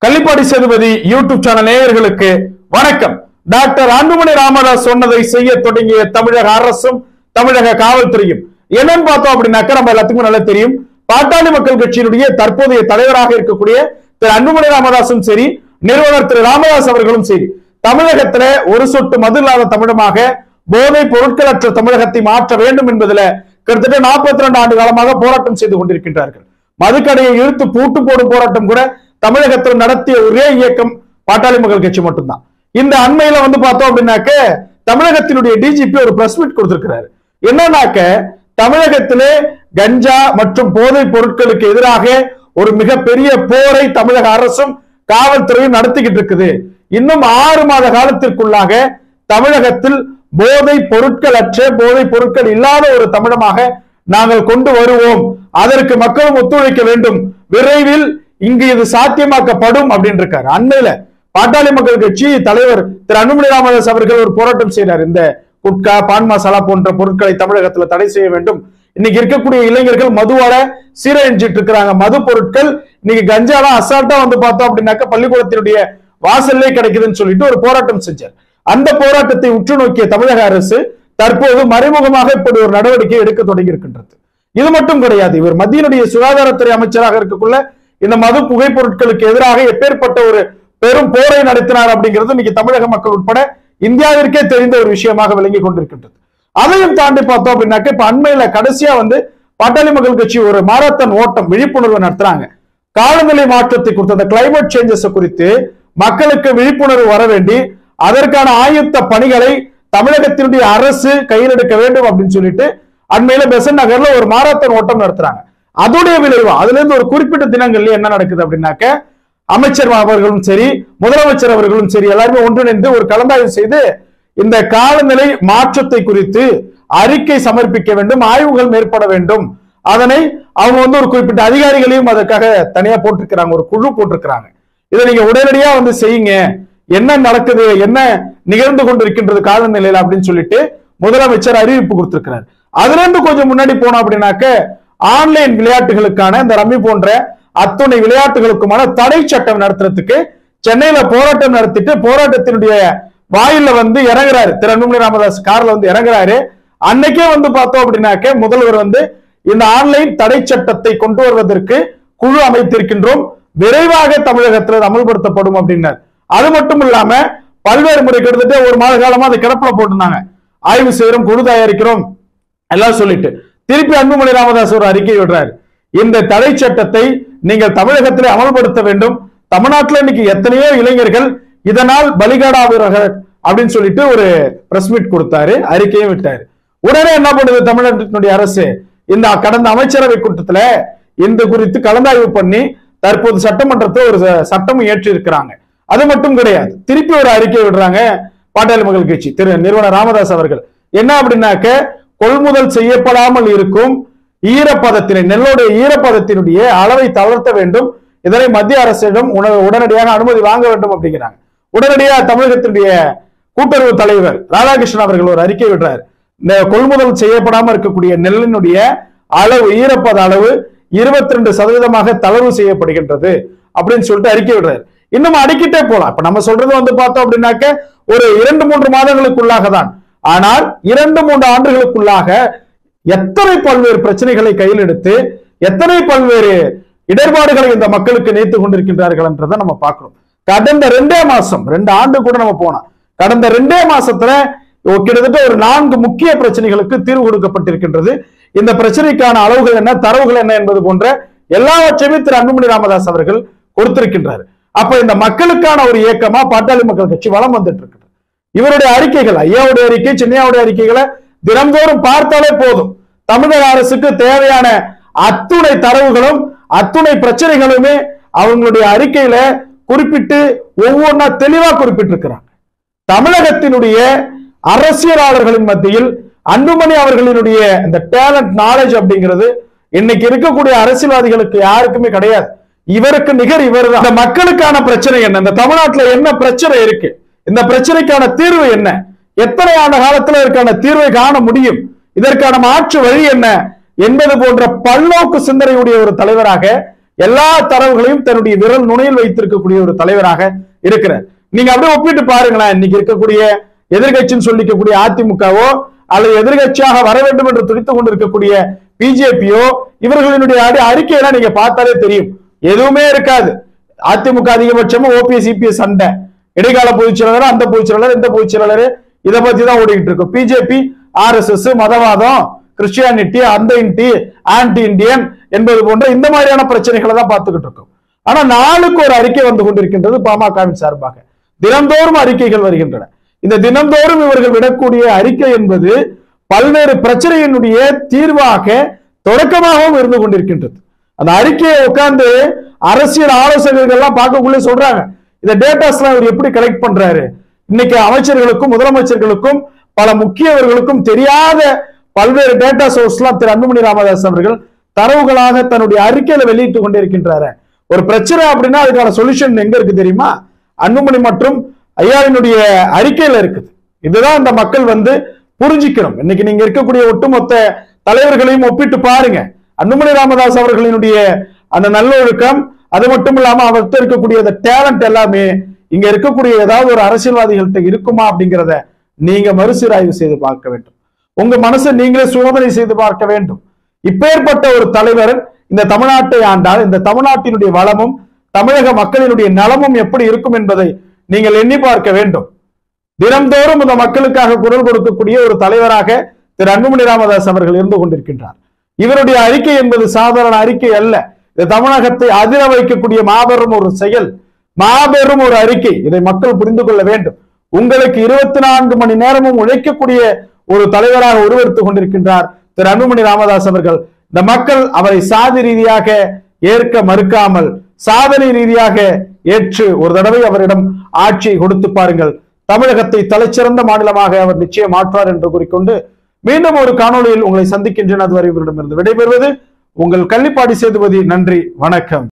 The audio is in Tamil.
கள்ளிப்பாடி சேதுபதி யூடியூப் சேனல் நேயர்களுக்கு வணக்கம் டாக்டர் அன்புமணி ராமதாஸ் சொன்னதை செய்ய தொடங்கிய தமிழக அரசும் தமிழக காவல்துறையும் என்னன்னு பார்த்தோம் அப்படின்னாக்க நம்ம எல்லாத்துக்கும் நல்லா தெரியும் பாட்டாளி மக்கள் கட்சியினுடைய தற்போதைய தலைவராக இருக்கக்கூடிய திரு அன்புமணி ராமதாசும் சரி நிறுவனர் திரு ராமதாஸ் அவர்களும் சரி தமிழகத்துல ஒரு சொட்டு மது இல்லாத தமிழமாக போதைப் பொருட்களற்ற தமிழகத்தை மாற்ற வேண்டும் என்பதுல கிட்டத்தட்ட நாற்பத்தி ரெண்டு ஆண்டு காலமாக போராட்டம் செய்து கொண்டிருக்கின்றார்கள் மதுக்கடையை இழுத்து பூட்டு போடும் போராட்டம் கூட தமிழகத்தில் நடத்திய ஒரே இயக்கம் பாட்டாளி மக்கள் கட்சி மட்டும்தான் இந்த அண்மையில வந்து பார்த்தோம் அப்படின்னாக்க தமிழகத்தினுடைய டிஜிபி ஒரு பிரஸ் மீட் கொடுத்திருக்கிறாரு என்னன்னாக்க தமிழகத்திலே கஞ்சா மற்றும் போதைப் பொருட்களுக்கு எதிராக ஒரு மிகப்பெரிய போரை தமிழக அரசும் காவல்துறையும் நடத்திக்கிட்டு இருக்குது இன்னும் ஆறு மாத காலத்திற்குள்ளாக தமிழகத்தில் போதை பொருட்கள் அற்ற போதை பொருட்கள் இல்லாத ஒரு தமிழமாக நாங்கள் கொண்டு வருவோம் அதற்கு மக்களும் ஒத்துழைக்க வேண்டும் விரைவில் இங்கு இது சாத்தியமாக்கப்படும் அப்படின்னு இருக்காரு அண்மையில பாட்டாளி மக்கள் கட்சி தலைவர் திரு அன்புமணி ராமதாஸ் அவர்கள் ஒரு போராட்டம் செய்தார் இந்த குட்கா பான் மசாலா போன்ற பொருட்களை தமிழகத்துல தடை செய்ய வேண்டும் இன்னைக்கு இருக்கக்கூடிய இளைஞர்கள் மதுவால சீரழிஞ்சிட்டு இருக்கிறாங்க மது பொருட்கள் இன்னைக்கு கஞ்சாலாம் அசால்ட்டா வந்து பார்த்தோம் அப்படின்னாக்க பள்ளிக்கூடத்தினுடைய வாசல்லே கிடைக்குதுன்னு சொல்லிட்டு ஒரு போராட்டம் செஞ்சார் அந்த போராட்டத்தை உற்று நோக்கிய தமிழக அரசு தற்போது மறைமுகமாக இப்படி ஒரு நடவடிக்கை எடுக்க தொடங்கி இருக்கின்றது இது மட்டும் கிடையாது இவர் மத்தியினுடைய சுகாதாரத்துறை அமைச்சராக இருக்கக்குள்ள இந்த மது புகைப்பொருட்களுக்கு எதிராக எப்பேற்பட்ட ஒரு பெரும் போரை நடத்தினார் அப்படிங்கிறது இன்னைக்கு தமிழக மக்கள் உட்பட இந்தியாவிற்கே தெரிந்த ஒரு விஷயமாக விளங்கி கொண்டிருக்கின்றது அதையும் தாண்டி பார்த்தோம் அப்படின்னாக்க இப்ப அண்மையில கடைசியா வந்து பாட்டாளி மக்கள் கட்சி ஒரு மாரத்தான் ஓட்டம் விழிப்புணர்வு நடத்துறாங்க காலநிலை மாற்றத்தை குறித்து அந்த கிளைமேட் சேஞ்சஸ் குறித்து மக்களுக்கு விழிப்புணர்வு வர வேண்டி அதற்கான ஆயுத்த பணிகளை தமிழகத்தினுடைய அரசு கையில் எடுக்க வேண்டும் அப்படின்னு சொல்லிட்டு அண்மையில பெசன் நகர்ல ஒரு மாரத்தான் ஓட்டம் நடத்துறாங்க அதோடைய விளைவு அதுல இருந்து ஒரு குறிப்பிட்ட தினங்கள்ல என்ன நடக்குது அப்படின்னாக்க அமைச்சர் அவர்களும் சரி முதலமைச்சர் அவர்களும் சரி எல்லாருமே ஒன்றிணைந்து ஒரு கலந்தாய்வு செய்து இந்த காலநிலை மாற்றத்தை குறித்து அறிக்கை சமர்ப்பிக்க வேண்டும் ஆய்வுகள் மேற்பட வேண்டும் அதனை அவங்க வந்து ஒரு குறிப்பிட்ட அதிகாரிகளையும் அதற்காக தனியா போட்டிருக்கிறாங்க ஒரு குழு போட்டிருக்கிறாங்க இதை நீங்க உடனடியா வந்து செய்யுங்க என்ன நடக்குது என்ன நிகழ்ந்து கொண்டிருக்கின்றது காலநிலையில அப்படின்னு சொல்லிட்டு முதலமைச்சர் அறிவிப்பு கொடுத்திருக்கிறார் அதுல இருந்து கொஞ்சம் முன்னாடி போனோம் அப்படின்னாக்க ஆன்லைன் விளையாட்டுகளுக்கான இந்த ரம்மி போன்ற அத்துணை விளையாட்டுகளுக்குமான தடை சட்டம் நடத்துறதுக்கு சென்னையில போராட்டம் நடத்திட்டு போராட்டத்தினுடைய வாயில வந்து இறங்குறாரு திரு அன்புமணி ராமதாஸ் கார்ல வந்து இறங்குறாரு அன்னைக்கே வந்து பார்த்தோம் அப்படின்னாக்க முதல்வர் வந்து இந்த ஆன்லைன் தடை சட்டத்தை கொண்டு வருவதற்கு குழு அமைத்திருக்கின்றோம் விரைவாக தமிழகத்தில் அது அமல்படுத்தப்படும் அப்படின்னார் அது மட்டும் இல்லாம பல்வேறு முறை கிட்டத்தட்ட ஒரு மாத காலமா அதை கிடப்புல போட்டிருந்தாங்க ஆய்வு செய்யறோம் குழு தயாரிக்கிறோம் எல்லாம் சொல்லிட்டு திருப்பி அன்புமணி ராமதாஸ் ஒரு அறிக்கை விடுறாரு இந்த தடை சட்டத்தை நீங்கள் தமிழகத்திலே அமல்படுத்த வேண்டும் தமிழ்நாட்டில் இன்னைக்கு எத்தனையோ இளைஞர்கள் இதனால் பலிகாடாகிறார்கள் அப்படின்னு சொல்லிட்டு ஒரு பிரஸ் மீட் கொடுத்தாரு அறிக்கையும் விட்டாரு உடனே என்ன பண்ணுது தமிழ்நாட்டினுடைய அரசு இந்த கடந்த அமைச்சரவை கூட்டத்துல இந்த குறித்து கலந்தாய்வு பண்ணி தற்போது சட்டமன்றத்தில் ஒரு ச- சட்டம் இயற்றி இருக்கிறாங்க அது மட்டும் கிடையாது திருப்பி ஒரு அறிக்கை விடுறாங்க பாட்டாளி மக்கள் கட்சி திரு நிறுவனர் ராமதாஸ் அவர்கள் என்ன அப்படின்னாக்க கொள்முதல் செய்யப்படாமல் இருக்கும் ஈரப்பதத்தினை நெல்லுடைய ஈரப்பதத்தினுடைய அளவை தளர்த்த வேண்டும் இதனை மத்திய அரசிடம் உண- உடனடியாக அனுமதி வாங்க வேண்டும் அப்படிங்கிறாங்க உடனடியாக தமிழகத்தினுடைய கூட்டுறவு தலைவர் ராதாகிருஷ்ணன் அவர்கள் ஒரு அறிக்கை விடுறார் இந்த கொள்முதல் செய்யப்படாமல் இருக்கக்கூடிய நெல்லினுடைய அளவு ஈரப்பத அளவு இருபத்தி ரெண்டு சதவீதமாக தளர்வு செய்யப்படுகின்றது அப்படின்னு சொல்லிட்டு அறிக்கை விடுறாரு இன்னும் அடிக்கிட்டே போலாம் இப்ப நம்ம சொல்றது வந்து பார்த்தோம் அப்படின்னாக்க ஒரு இரண்டு மூன்று மாதங்களுக்குள்ளாக தான் ஆனால் இரண்டு மூன்று ஆண்டுகளுக்குள்ளாக எத்தனை பல்வேறு பிரச்சனைகளை கையில் எடுத்து எத்தனை பல்வேறு இடர்பாடுகளை இந்த மக்களுக்கு நேர்த்து கொண்டிருக்கின்றார்கள் என்றதை நம்ம பார்க்கிறோம் கடந்த ரெண்டே மாசம் ரெண்டு ஆண்டு கூட நம்ம போனோம் கடந்த ரெண்டே மாசத்துல கிட்டத்தட்ட ஒரு நான்கு முக்கிய பிரச்சனைகளுக்கு தீர்வு கொடுக்கப்பட்டிருக்கின்றது இந்த பிரச்சனைக்கான அளவுகள் என்ன தரவுகள் என்ன என்பது போன்ற எல்லாவற்றையுமே திரு அன்புமணி ராமதாஸ் அவர்கள் கொடுத்திருக்கின்றார் அப்ப இந்த மக்களுக்கான ஒரு இயக்கமா பாட்டாளி மக்கள் கட்சி வளம் வந்துட்டு இருக்கு இவருடைய அறிக்கைகள் ஐயாவுடைய அறிக்கை சின்னையாவுடைய அறிக்கைகளை தினந்தோறும் பார்த்தாலே போதும் தமிழக அரசுக்கு தேவையான அத்துணை தரவுகளும் அத்துணை பிரச்சனைகளுமே அவங்களுடைய அறிக்கையில குறிப்பிட்டு ஒவ்வொன்றா தெளிவா குறிப்பிட்டிருக்கிறாங்க தமிழகத்தினுடைய அரசியலாளர்களின் மத்தியில் அன்புமணி அவர்களினுடைய இந்த டேலண்ட் நாலேஜ் அப்படிங்கிறது இன்னைக்கு இருக்கக்கூடிய அரசியல்வாதிகளுக்கு யாருக்குமே கிடையாது இவருக்கு நிகர் இவர் இந்த மக்களுக்கான பிரச்சனை என்ன இந்த தமிழ்நாட்டுல என்ன பிரச்சனை இருக்கு இந்த பிரச்சனைக்கான தீர்வு என்ன எத்தனை ஆண்டு காலத்துல இதற்கான தீர்வை காண முடியும் இதற்கான மாற்று வழி என்ன என்பது போன்ற பல்நோக்கு சிந்தனையுடைய ஒரு தலைவராக எல்லா தரவுகளையும் தன்னுடைய விரல் நுனையில் வைத்திருக்கக்கூடிய ஒரு தலைவராக இருக்கிறார் நீங்க அப்படியே ஒப்பிட்டு பாருங்களேன் இன்னைக்கு இருக்கக்கூடிய எதிர்கட்சின்னு சொல்லிக்கக்கூடிய அதிமுகவோ அல்லது எதிர்கட்சியாக வர வேண்டும் என்று துடித்துக் கொண்டிருக்கக்கூடிய பிஜேபியோ இவர்களினுடைய அடி அறிக்கையெல்லாம் நீங்க பார்த்தாலே தெரியும் எதுவுமே இருக்காது அதிமுக அதிகபட்சமா ஓபிஎஸ் இபிஎஸ் சண்டை இடைக்கால பொதுச் செயலாளர் அந்த பொதுச் செயலாளர் இந்த பொதுச் செயலாளர் இதை பத்தி தான் ஓடிக்கிட்டு இருக்கும் பிஜேபி ஆர்எஸ்எஸ் மதவாதம் கிறிஸ்டியானிட்டி அந்த இன்டி ஆன்டி இந்தியன் என்பது போன்ற இந்த மாதிரியான பிரச்சனைகளை தான் பார்த்துக்கிட்டு இருக்கோம் ஆனா நாளுக்கு ஒரு அறிக்கை வந்து கொண்டிருக்கின்றது பாமகவின் சார்பாக தினந்தோறும் அறிக்கைகள் வருகின்றன இந்த தினந்தோறும் இவர்கள் விடக்கூடிய அறிக்கை என்பது பல்வேறு பிரச்சனையினுடைய தீர்வாக தொடக்கமாகவும் இருந்து கொண்டிருக்கின்றது அந்த அறிக்கையை உட்கார்ந்து அரசியல் ஆலோசகர்கள் எல்லாம் பார்க்கக்குள்ளே சொல்றாங்க இந்த டேட்டாஸ் எல்லாம் இவர் எப்படி கலெக்ட் பண்றாரு இன்னைக்கு அமைச்சர்களுக்கும் முதலமைச்சர்களுக்கும் பல முக்கியவர்களுக்கும் தெரியாத பல்வேறு டேட்டா சோர்ஸ் எல்லாம் திரு அன்புமணி ராமதாஸ் அவர்கள் தரவுகளாக தன்னுடைய அறிக்கையில வெளியிட்டு கொண்டிருக்கின்றாரு ஒரு பிரச்சனை அப்படின்னா அதுக்கான சொல்யூஷன் எங்க இருக்கு தெரியுமா அன்புமணி மற்றும் ஐயாவினுடைய அறிக்கையில இருக்குது இதுதான் இந்த மக்கள் வந்து புரிஞ்சிக்கணும் இன்னைக்கு நீங்க இருக்கக்கூடிய ஒட்டுமொத்த தலைவர்களையும் ஒப்பிட்டு பாருங்க அன்புமணி ராமதாஸ் அவர்களினுடைய அந்த நல்லொழுக்கம் அது மட்டும் இல்லாம அவர்கிட்ட இருக்கக்கூடிய அந்த டேலண்ட் எல்லாமே இங்க இருக்கக்கூடிய ஏதாவது ஒரு அரசியல்வாதிகள்கிட்ட இருக்குமா அப்படிங்கிறத நீங்க மறுசீராய்வு செய்து பார்க்க வேண்டும் உங்க மனசை நீங்களே சோதனை செய்து பார்க்க வேண்டும் இப்பேற்பட்ட ஒரு தலைவர் இந்த தமிழ்நாட்டை ஆண்டால் இந்த தமிழ்நாட்டினுடைய வளமும் தமிழக மக்களினுடைய நலமும் எப்படி இருக்கும் என்பதை நீங்கள் எண்ணி பார்க்க வேண்டும் தினம்தோறும் இந்த மக்களுக்காக குரல் கொடுக்கக்கூடிய ஒரு தலைவராக திரு அன்புமணி ராமதாஸ் அவர்கள் இருந்து கொண்டிருக்கின்றார் இவருடைய அறிக்கை என்பது சாதாரண அறிக்கை அல்ல இது தமிழகத்தை அதிர வைக்கக்கூடிய மாபெரும் ஒரு செயல் மாபெரும் ஒரு அறிக்கை இதை மக்கள் புரிந்து கொள்ள வேண்டும் உங்களுக்கு இருபத்தி நான்கு மணி நேரமும் உழைக்கக்கூடிய ஒரு தலைவராக உருவெடுத்துக் கொண்டிருக்கின்றார் திரு அன்புமணி ராமதாஸ் அவர்கள் இந்த மக்கள் அவரை சாதி ரீதியாக ஏற்க மறுக்காமல் சாதனை ரீதியாக ஏற்று ஒரு தடவை அவரிடம் ஆட்சியை கொடுத்து பாருங்கள் தமிழகத்தை தலைச்சிறந்த மாநிலமாக அவர் நிச்சயம் மாற்றார் என்று கூறிக்கொண்டு மீண்டும் ஒரு காணொளியில் உங்களை சந்திக்கின்றேன் அதுவரை இவரிடமிருந்து விடைபெறுவது உங்கள் கள்ளிப்பாடி சேதுபதி நன்றி வணக்கம்